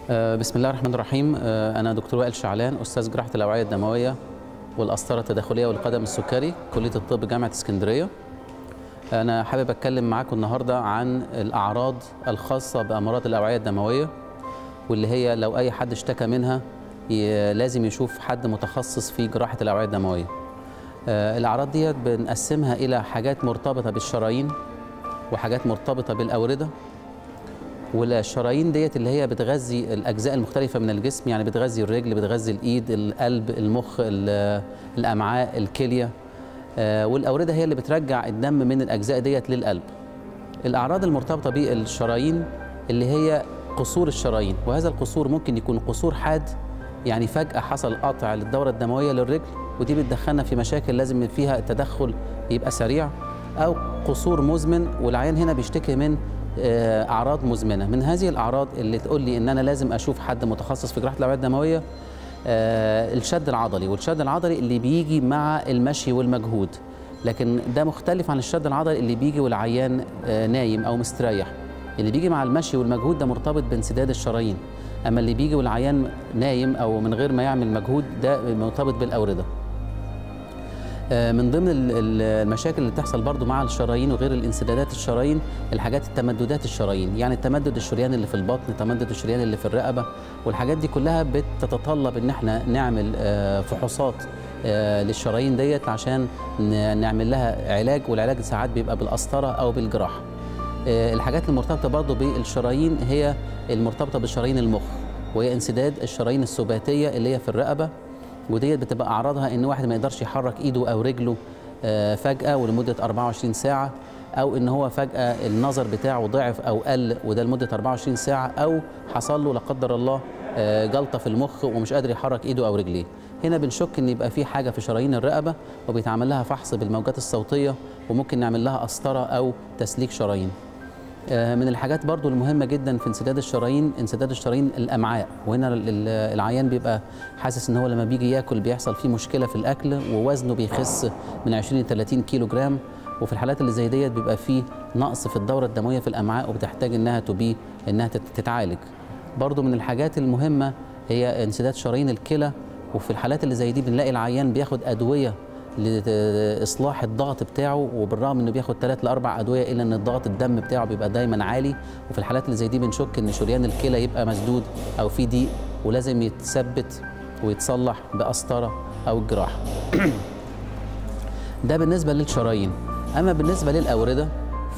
آه، بسم الله الرحمن الرحيم آه، أنا دكتور وائل شعلان أستاذ جراحة الأوعية الدموية والقسطرة التداخلية والقدم السكري كلية الطب جامعة اسكندرية أنا حابب أتكلم معاكم النهاردة عن الأعراض الخاصة بأمراض الأوعية الدموية واللي هي لو أي حد اشتكى منها ي- لازم يشوف حد متخصص في جراحة الأوعية الدموية آه، الأعراض ديت بنقسمها إلى حاجات مرتبطة بالشرايين وحاجات مرتبطة بالأوردة والشرايين ديت اللي هي بتغذي الاجزاء المختلفه من الجسم يعني بتغذي الرجل بتغذي الايد القلب المخ ال- الامعاء الكليه آه، والاورده هي اللي بترجع الدم من الاجزاء ديت للقلب الاعراض المرتبطه بالشرايين اللي هي قصور الشرايين وهذا القصور ممكن يكون قصور حاد يعني فجاه حصل قطع للدوره الدمويه للرجل ودي بتدخلنا في مشاكل لازم فيها التدخل يبقى سريع او قصور مزمن والعيان هنا بيشتكي من آه، اعراض مزمنه من هذه الاعراض اللي تقول لي ان انا لازم اشوف حد متخصص في جراحه الاوعيه الدمويه آه، الشد العضلي والشد العضلي اللي بيجي مع المشي والمجهود لكن ده مختلف عن الشد العضلي اللي بيجي والعيان آه، نايم او مستريح اللي بيجي مع المشي والمجهود ده مرتبط بانسداد الشرايين اما اللي بيجي والعيان نايم او من غير ما يعمل مجهود ده مرتبط بالاورده آه، من ضمن ال- ال- المشاكل اللي بتحصل برضو مع الشرايين وغير الانسدادات الشرايين الحاجات التمددات الشرايين يعني التمدد الشريان اللي في البطن تمدد الشريان اللي في الرقبه والحاجات دي كلها بتتطلب ان احنا نعمل آه، فحوصات آه، للشرايين ديت عشان ن- نعمل لها علاج والعلاج ساعات بيبقى بالقسطره او بالجراحه آه، الحاجات المرتبطه برضو بالشرايين هي المرتبطه بشرايين المخ وهي انسداد الشرايين السباتيه اللي هي في الرقبه وديت بتبقى اعراضها ان واحد ما يقدرش يحرك ايده او رجله آه، فجاه ولمده 24 ساعه او ان هو فجاه النظر بتاعه ضعف او قل وده لمده 24 ساعه او حصل له لا قدر الله آه، جلطه في المخ ومش قادر يحرك ايده او رجليه هنا بنشك ان يبقى في حاجه في شرايين الرقبه وبيتعمل لها فحص بالموجات الصوتيه وممكن نعمل لها قسطره او تسليك شرايين آه، من الحاجات برضو المهمة جدا في انسداد الشرايين انسداد الشرايين الأمعاء وهنا ال- ال- العيان بيبقى حاسس ان هو لما بيجي ياكل بيحصل فيه مشكلة في الأكل ووزنه بيخس من 20 ل 30 كيلو جرام وفي الحالات اللي زي ديت بيبقى فيه نقص في الدورة الدموية في الأمعاء وبتحتاج انها تبي انها تت- تتعالج برضو من الحاجات المهمة هي انسداد شرايين الكلى وفي الحالات اللي زي دي بنلاقي العيان بياخد أدوية لاصلاح الضغط بتاعه وبالرغم انه بياخد ثلاث لاربع ادويه الا ان الضغط الدم بتاعه بيبقى دايما عالي وفي الحالات اللي زي دي بنشك ان شريان الكلى يبقى مسدود او في ضيق ولازم يتثبت ويتصلح بقسطره او الجراحه. ده بالنسبه للشرايين اما بالنسبه للاورده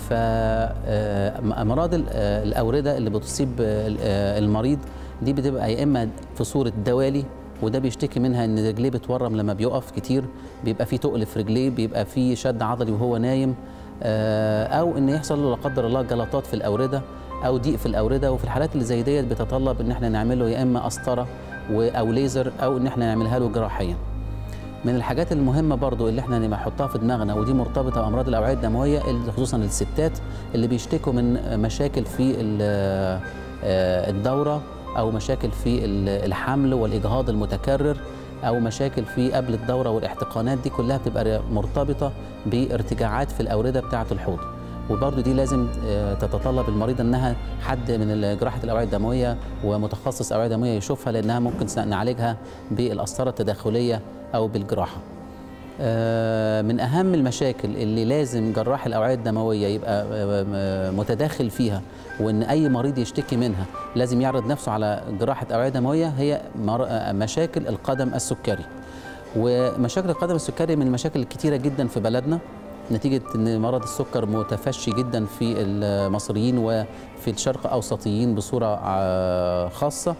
فامراض الاورده اللي بتصيب آه، آه، المريض دي بتبقى يا اما في صوره دوالي وده بيشتكي منها ان رجليه بتورم لما بيقف كتير بيبقى في تقل في رجليه بيبقى في شد عضلي وهو نايم آه، او ان يحصل له لا قدر الله جلطات في الاورده او ضيق في الاورده وفي الحالات اللي زي ديت بتتطلب ان احنا نعمل له يا اما قسطره و- او ليزر او ان احنا نعملها له جراحيا من الحاجات المهمه برضو اللي احنا نحطها في دماغنا ودي مرتبطه بامراض الاوعيه الدمويه اللي خصوصا الستات اللي بيشتكوا من مشاكل في ال- آه، الدوره او مشاكل في ال- الحمل والاجهاض المتكرر او مشاكل في قبل الدوره والاحتقانات دي كلها بتبقى مرتبطه بارتجاعات في الاورده بتاعه الحوض وبرضه دي لازم آه، تتطلب المريضه انها حد من جراحه الاوعيه الدمويه ومتخصص اوعيه دمويه يشوفها لانها ممكن نعالجها بالقسطره التداخليه او بالجراحه. آه، من اهم المشاكل اللي لازم جراح الاوعيه الدمويه يبقى آه، آه، متداخل فيها وان اي مريض يشتكي منها لازم يعرض نفسه على جراحه اوعيه دمويه هي مر- آه، مشاكل القدم السكري. ومشاكل القدم السكري من المشاكل الكتيره جدا في بلدنا نتيجه ان مرض السكر متفشي جدا في المصريين وفي الشرق اوسطيين بصوره آه، خاصه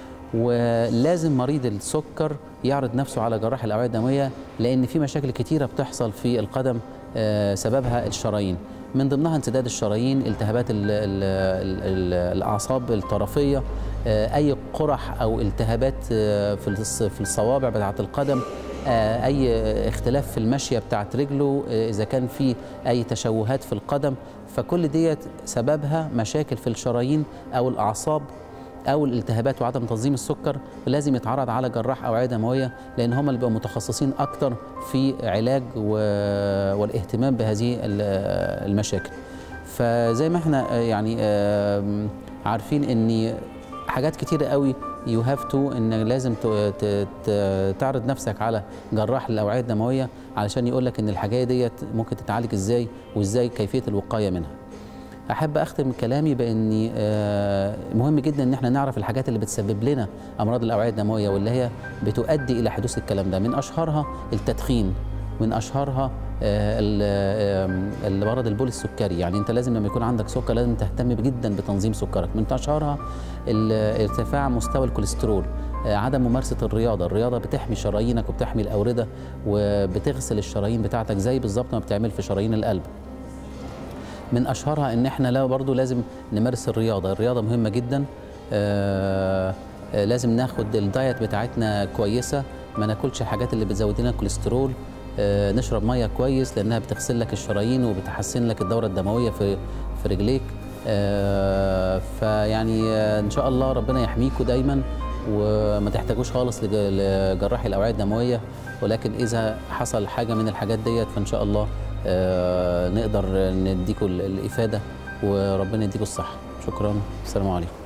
ولازم مريض السكر يعرض نفسه على جراح الاوعيه الدمويه لان في مشاكل كتيره بتحصل في القدم آه، سببها الشرايين من ضمنها انسداد الشرايين التهابات ال ال ال ال الاعصاب الطرفيه آه، اي قرح او التهابات آه، في الص- في الصوابع بتاعه القدم آه، اي اختلاف في المشيه بتاعه رجله آه، اذا كان في اي تشوهات في القدم فكل ديت سببها مشاكل في الشرايين او الاعصاب او الالتهابات وعدم تنظيم السكر لازم يتعرض على جراح اوعيه دمويه لان هم اللي بيبقوا متخصصين اكتر في علاج و- والاهتمام بهذه ال- المشاكل فزي ما احنا آه، يعني آم، عارفين ان حاجات كتيرة قوي يو هاف تو ان لازم ت- ت- ت- تعرض نفسك على جراح الاوعيه الدمويه علشان يقول لك ان الحاجه ديت ممكن تتعالج ازاي وازاي كيفيه الوقايه منها احب اختم كلامي باني آه، مهم جدا ان احنا نعرف الحاجات اللي بتسبب لنا امراض الاوعيه الدمويه واللي هي بتؤدي الى حدوث الكلام ده من اشهرها التدخين من اشهرها آه، ال- آه، المرض البول السكري يعني انت لازم لما يكون عندك سكر لازم تهتم جدا بتنظيم سكرك من اشهرها ال- ارتفاع مستوى الكوليسترول آه، عدم ممارسه الرياضه الرياضه بتحمي شرايينك وبتحمي الاورده وبتغسل الشرايين بتاعتك زي بالظبط ما بتعمل في شرايين القلب من اشهرها ان احنا لا برضو لازم نمارس الرياضه الرياضه مهمه جدا آه آه، لازم ناخد الدايت بتاعتنا كويسه ما ناكلش الحاجات اللي بتزود لنا الكوليسترول آه نشرب ميه كويس لانها بتغسل لك الشرايين وبتحسن لك الدوره الدمويه في في رجليك آه فيعني آه ان شاء الله ربنا يحميكم دايما وما تحتاجوش خالص لج- لجراح الاوعيه الدمويه ولكن اذا حصل حاجه من الحاجات ديت فان شاء الله آه، نقدر نديكم ال- الافاده وربنا يديكم الصحه شكرا السلام عليكم